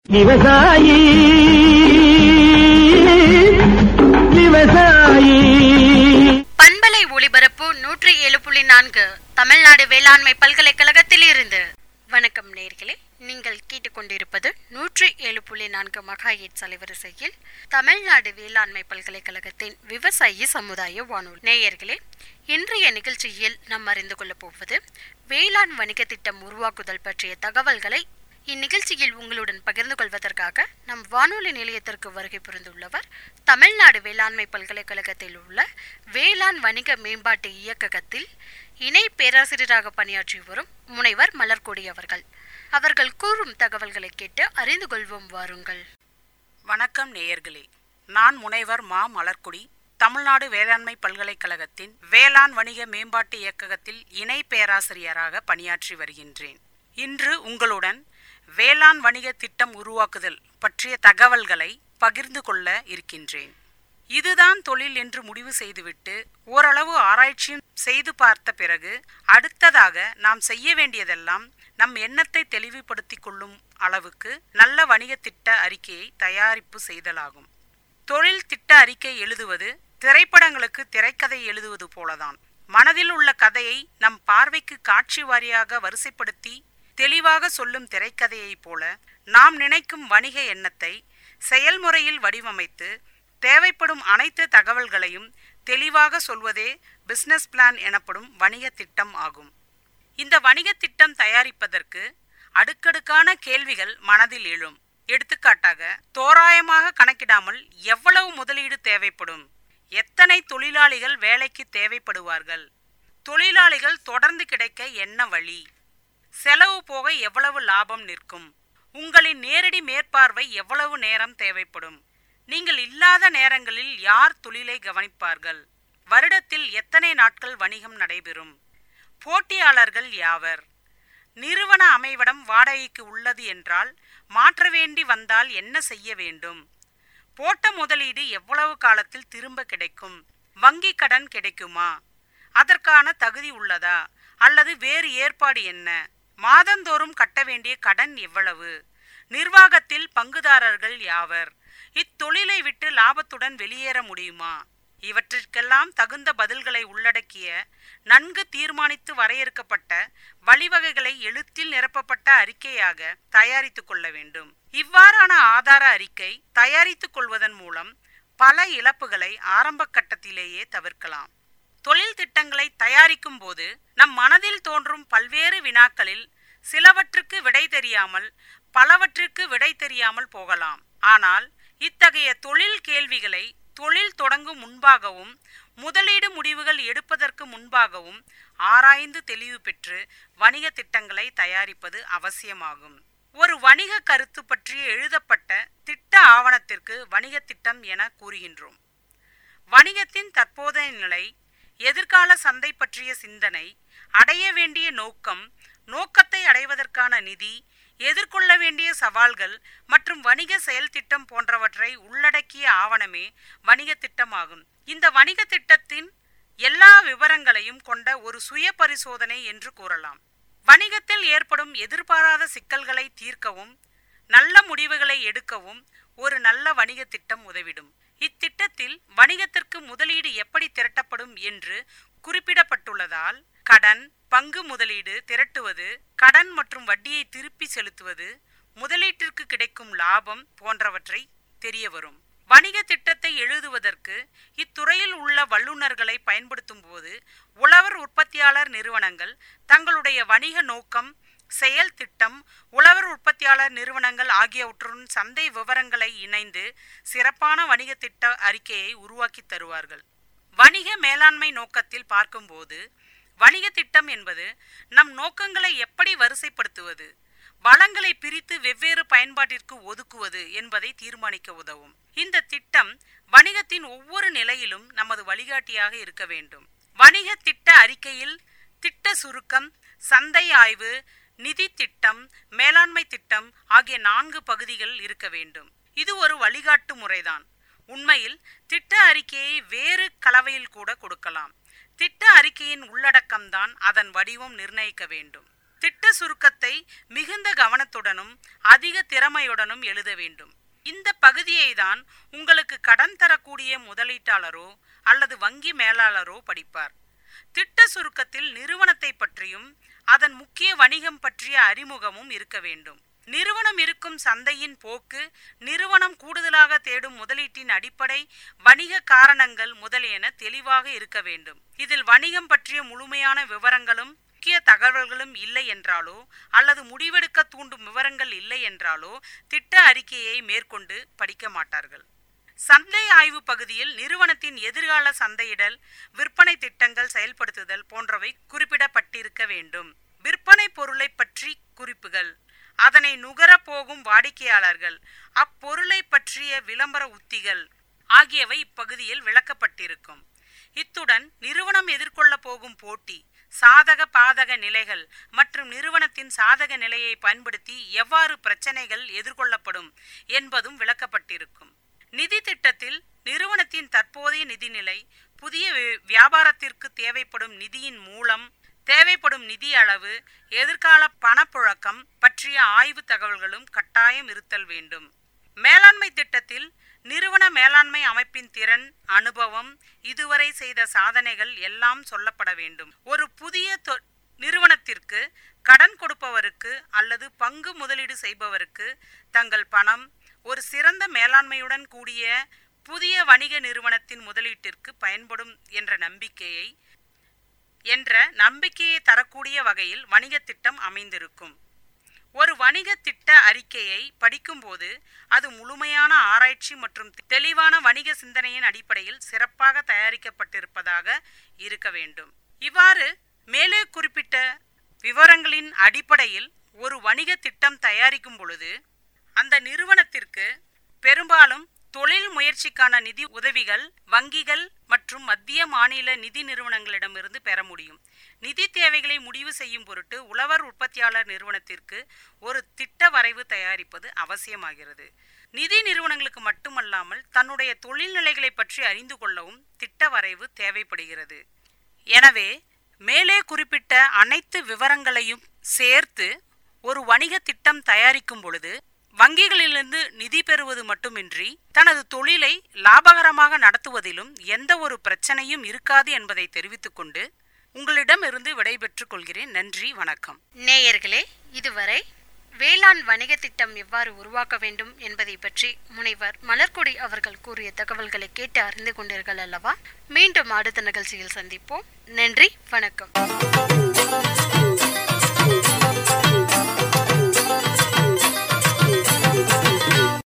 விவசாயி விவசாயி பண்பலை ஒளிபரப்பு நூற்றி ஏழு புள்ளி நான்கு தமிழ்நாடு வேளாண்மை பல்கலைக்கழகத்தில் இருந்து வணக்கம் நேர்களே நீங்கள் கேட்டுக்கொண்டிருப்பது நூற்றி ஏழு புள்ளி நான்கு மகாயேட் அலைவரிசையில் தமிழ்நாடு வேளாண்மை பல்கலைக்கழகத்தின் விவசாயி சமுதாய வானொலி நேயர்களே இன்றைய நிகழ்ச்சியில் நாம் அறிந்து கொள்ளப் போவது வேளாண் வணிக திட்டம் உருவாக்குதல் பற்றிய தகவல்களை இந்நிகழ்ச்சியில் உங்களுடன் பகிர்ந்து கொள்வதற்காக நம் வானொலி நிலையத்திற்கு வருகை புரிந்துள்ளவர் தமிழ்நாடு வேளாண்மை பல்கலைக்கழகத்தில் உள்ள வேளாண் வணிக மேம்பாட்டு இயக்ககத்தில் இணை பேராசிரியராக பணியாற்றி வரும் முனைவர் மலர்கொடி அவர்கள் அவர்கள் கூறும் தகவல்களை கேட்டு அறிந்து கொள்வோம் வாருங்கள் வணக்கம் நேயர்களே நான் முனைவர் மா மலர்குடி தமிழ்நாடு வேளாண்மை பல்கலைக்கழகத்தின் வேளாண் வணிக மேம்பாட்டு இயக்ககத்தில் இணை பேராசிரியராக பணியாற்றி வருகின்றேன் இன்று உங்களுடன் வேளாண் வணிக திட்டம் உருவாக்குதல் பற்றிய தகவல்களை பகிர்ந்து கொள்ள இருக்கின்றேன் இதுதான் தொழில் என்று முடிவு செய்துவிட்டு ஓரளவு ஆராய்ச்சியும் செய்து பார்த்த பிறகு அடுத்ததாக நாம் செய்ய வேண்டியதெல்லாம் நம் எண்ணத்தை தெளிவுபடுத்திக் கொள்ளும் அளவுக்கு நல்ல வணிக திட்ட அறிக்கையை தயாரிப்பு செய்தலாகும் தொழில் திட்ட அறிக்கை எழுதுவது திரைப்படங்களுக்கு திரைக்கதை எழுதுவது போலதான் மனதில் உள்ள கதையை நம் பார்வைக்கு காட்சி வாரியாக வரிசைப்படுத்தி தெளிவாக சொல்லும் திரைக்கதையைப் போல நாம் நினைக்கும் வணிக எண்ணத்தை செயல்முறையில் வடிவமைத்து தேவைப்படும் அனைத்து தகவல்களையும் தெளிவாக சொல்வதே பிசினஸ் பிளான் எனப்படும் வணிக திட்டம் ஆகும் இந்த வணிக திட்டம் தயாரிப்பதற்கு அடுக்கடுக்கான கேள்விகள் மனதில் எழும் எடுத்துக்காட்டாக தோராயமாக கணக்கிடாமல் எவ்வளவு முதலீடு தேவைப்படும் எத்தனை தொழிலாளிகள் வேலைக்கு தேவைப்படுவார்கள் தொழிலாளிகள் தொடர்ந்து கிடைக்க என்ன வழி செலவு போக எவ்வளவு லாபம் நிற்கும் உங்களின் நேரடி மேற்பார்வை எவ்வளவு நேரம் தேவைப்படும் நீங்கள் இல்லாத நேரங்களில் யார் தொழிலை கவனிப்பார்கள் வருடத்தில் எத்தனை நாட்கள் வணிகம் நடைபெறும் போட்டியாளர்கள் யாவர் நிறுவன அமைவிடம் வாடகைக்கு உள்ளது என்றால் மாற்ற வேண்டி வந்தால் என்ன செய்ய வேண்டும் போட்ட முதலீடு எவ்வளவு காலத்தில் திரும்ப கிடைக்கும் வங்கி கடன் கிடைக்குமா அதற்கான தகுதி உள்ளதா அல்லது வேறு ஏற்பாடு என்ன மாதந்தோறும் கட்ட வேண்டிய கடன் எவ்வளவு நிர்வாகத்தில் பங்குதாரர்கள் யாவர் இத்தொழிலை விட்டு லாபத்துடன் வெளியேற முடியுமா இவற்றிற்கெல்லாம் தகுந்த பதில்களை உள்ளடக்கிய நன்கு தீர்மானித்து வரையறுக்கப்பட்ட வழிவகைகளை எழுத்தில் நிரப்பப்பட்ட அறிக்கையாக தயாரித்துக் கொள்ள வேண்டும் இவ்வாறான ஆதார அறிக்கை தயாரித்துக் கொள்வதன் மூலம் பல இழப்புகளை ஆரம்ப கட்டத்திலேயே தவிர்க்கலாம் தொழில் திட்டங்களை தயாரிக்கும் போது நம் மனதில் தோன்றும் பல்வேறு வினாக்களில் சிலவற்றுக்கு விடை தெரியாமல் பலவற்றிற்கு விடை தெரியாமல் போகலாம் ஆனால் இத்தகைய தொழில் கேள்விகளை தொழில் தொடங்கும் முன்பாகவும் முதலீடு முடிவுகள் எடுப்பதற்கு முன்பாகவும் ஆராய்ந்து தெளிவு பெற்று வணிக திட்டங்களை தயாரிப்பது அவசியமாகும் ஒரு வணிக கருத்து பற்றி எழுதப்பட்ட திட்ட ஆவணத்திற்கு வணிக திட்டம் என கூறுகின்றோம் வணிகத்தின் தற்போதைய நிலை எதிர்கால சந்தை பற்றிய சிந்தனை அடைய வேண்டிய நோக்கம் நோக்கத்தை அடைவதற்கான நிதி எதிர்கொள்ள வேண்டிய சவால்கள் மற்றும் வணிக செயல் திட்டம் போன்றவற்றை உள்ளடக்கிய ஆவணமே வணிக திட்டமாகும் இந்த வணிக திட்டத்தின் எல்லா விவரங்களையும் கொண்ட ஒரு சுய பரிசோதனை என்று கூறலாம் வணிகத்தில் ஏற்படும் எதிர்பாராத சிக்கல்களை தீர்க்கவும் நல்ல முடிவுகளை எடுக்கவும் ஒரு நல்ல வணிக திட்டம் உதவிடும் இத்திட்டத்தில் வணிகத்திற்கு முதலீடு எப்படி திரட்டப்படும் என்று குறிப்பிடப்பட்டுள்ளதால் கடன் பங்கு முதலீடு திரட்டுவது கடன் மற்றும் வட்டியை திருப்பி செலுத்துவது முதலீட்டிற்கு கிடைக்கும் லாபம் போன்றவற்றை தெரிய வரும் வணிக திட்டத்தை எழுதுவதற்கு இத்துறையில் உள்ள வல்லுநர்களை பயன்படுத்தும் போது உழவர் உற்பத்தியாளர் நிறுவனங்கள் தங்களுடைய வணிக நோக்கம் செயல் திட்டம் உழவர் உற்பத்தியாளர் நிறுவனங்கள் ஆகியவற்றுடன் சந்தை விவரங்களை இணைந்து சிறப்பான வணிக திட்ட அறிக்கையை உருவாக்கி தருவார்கள் வணிக மேலாண்மை நோக்கத்தில் பார்க்கும்போது வணிக திட்டம் என்பது நம் நோக்கங்களை எப்படி வரிசைப்படுத்துவது வளங்களை பிரித்து வெவ்வேறு பயன்பாட்டிற்கு ஒதுக்குவது என்பதை தீர்மானிக்க உதவும் இந்த திட்டம் வணிகத்தின் ஒவ்வொரு நிலையிலும் நமது வழிகாட்டியாக இருக்க வேண்டும் வணிக திட்ட அறிக்கையில் திட்ட சுருக்கம் சந்தை ஆய்வு நிதி திட்டம் மேலாண்மை திட்டம் ஆகிய நான்கு பகுதிகள் இருக்க வேண்டும் இது ஒரு வழிகாட்டு முறைதான் உண்மையில் திட்ட அறிக்கையை வேறு கலவையில் கூட கொடுக்கலாம் திட்ட அறிக்கையின் உள்ளடக்கம்தான் அதன் வடிவம் நிர்ணயிக்க வேண்டும் திட்ட சுருக்கத்தை மிகுந்த கவனத்துடனும் அதிக திறமையுடனும் எழுத வேண்டும் இந்த பகுதியை தான் உங்களுக்கு கடன் தரக்கூடிய முதலீட்டாளரோ அல்லது வங்கி மேலாளரோ படிப்பார் திட்ட சுருக்கத்தில் நிறுவனத்தை பற்றியும் அதன் முக்கிய வணிகம் பற்றிய அறிமுகமும் இருக்க வேண்டும் நிறுவனம் இருக்கும் சந்தையின் போக்கு நிறுவனம் கூடுதலாக தேடும் முதலீட்டின் அடிப்படை வணிக காரணங்கள் முதலியன தெளிவாக இருக்க வேண்டும் இதில் வணிகம் பற்றிய முழுமையான விவரங்களும் முக்கிய தகவல்களும் இல்லை என்றாலோ அல்லது முடிவெடுக்க தூண்டும் விவரங்கள் இல்லை என்றாலோ திட்ட அறிக்கையை மேற்கொண்டு படிக்க மாட்டார்கள் சந்தை ஆய்வு பகுதியில் நிறுவனத்தின் எதிர்கால சந்தையிடல் விற்பனை திட்டங்கள் செயல்படுத்துதல் போன்றவை குறிப்பிடப்பட்டிருக்க வேண்டும் விற்பனை பொருளை பற்றி குறிப்புகள் அதனை நுகர போகும் வாடிக்கையாளர்கள் அப்பொருளை பற்றிய விளம்பர உத்திகள் ஆகியவை இப்பகுதியில் விளக்கப்பட்டிருக்கும் இத்துடன் நிறுவனம் எதிர்கொள்ள போகும் போட்டி சாதக பாதக நிலைகள் மற்றும் நிறுவனத்தின் சாதக நிலையை பயன்படுத்தி எவ்வாறு பிரச்சனைகள் எதிர்கொள்ளப்படும் என்பதும் விளக்கப்பட்டிருக்கும் நிதி திட்டத்தில் நிறுவனத்தின் தற்போதைய நிதிநிலை புதிய வியாபாரத்திற்கு தேவைப்படும் நிதியின் மூலம் தேவைப்படும் நிதி அளவு எதிர்கால பணப்புழக்கம் பற்றிய ஆய்வு தகவல்களும் கட்டாயம் இருத்தல் வேண்டும் மேலாண்மை திட்டத்தில் நிறுவன மேலாண்மை அமைப்பின் திறன் அனுபவம் இதுவரை செய்த சாதனைகள் எல்லாம் சொல்லப்பட வேண்டும் ஒரு புதிய நிறுவனத்திற்கு கடன் கொடுப்பவருக்கு அல்லது பங்கு முதலீடு செய்பவருக்கு தங்கள் பணம் ஒரு சிறந்த மேலாண்மையுடன் கூடிய புதிய வணிக நிறுவனத்தின் முதலீட்டிற்கு பயன்படும் என்ற நம்பிக்கையை என்ற நம்பிக்கையை தரக்கூடிய வகையில் வணிக திட்டம் அமைந்திருக்கும் ஒரு வணிக திட்ட அறிக்கையை படிக்கும்போது அது முழுமையான ஆராய்ச்சி மற்றும் தெளிவான வணிக சிந்தனையின் அடிப்படையில் சிறப்பாக தயாரிக்கப்பட்டிருப்பதாக இருக்க வேண்டும் இவ்வாறு மேலே குறிப்பிட்ட விவரங்களின் அடிப்படையில் ஒரு வணிக திட்டம் தயாரிக்கும் பொழுது அந்த நிறுவனத்திற்கு பெரும்பாலும் தொழில் முயற்சிக்கான நிதி உதவிகள் வங்கிகள் மற்றும் மத்திய மாநில நிதி நிறுவனங்களிடமிருந்து பெற முடியும் நிதி தேவைகளை முடிவு செய்யும் பொருட்டு உழவர் உற்பத்தியாளர் நிறுவனத்திற்கு ஒரு திட்ட வரைவு தயாரிப்பது அவசியமாகிறது நிதி நிறுவனங்களுக்கு மட்டுமல்லாமல் தன்னுடைய தொழில்நிலைகளை பற்றி அறிந்து கொள்ளவும் திட்ட வரைவு தேவைப்படுகிறது எனவே மேலே குறிப்பிட்ட அனைத்து விவரங்களையும் சேர்த்து ஒரு வணிக திட்டம் தயாரிக்கும் பொழுது வங்கிகளிலிருந்து நிதி பெறுவது மட்டுமின்றி தனது தொழிலை லாபகரமாக நடத்துவதிலும் எந்த ஒரு பிரச்சனையும் இருக்காது என்பதை தெரிவித்துக் கொண்டு உங்களிடமிருந்து விடைபெற்றுக் கொள்கிறேன் நன்றி வணக்கம் நேயர்களே இதுவரை வேளாண் வணிக திட்டம் எவ்வாறு உருவாக்க வேண்டும் என்பதை பற்றி முனைவர் மலர்கொடி அவர்கள் கூறிய தகவல்களை கேட்டு அறிந்து கொண்டீர்கள் அல்லவா மீண்டும் அடுத்த நிகழ்ச்சியில் சந்திப்போம் நன்றி வணக்கம்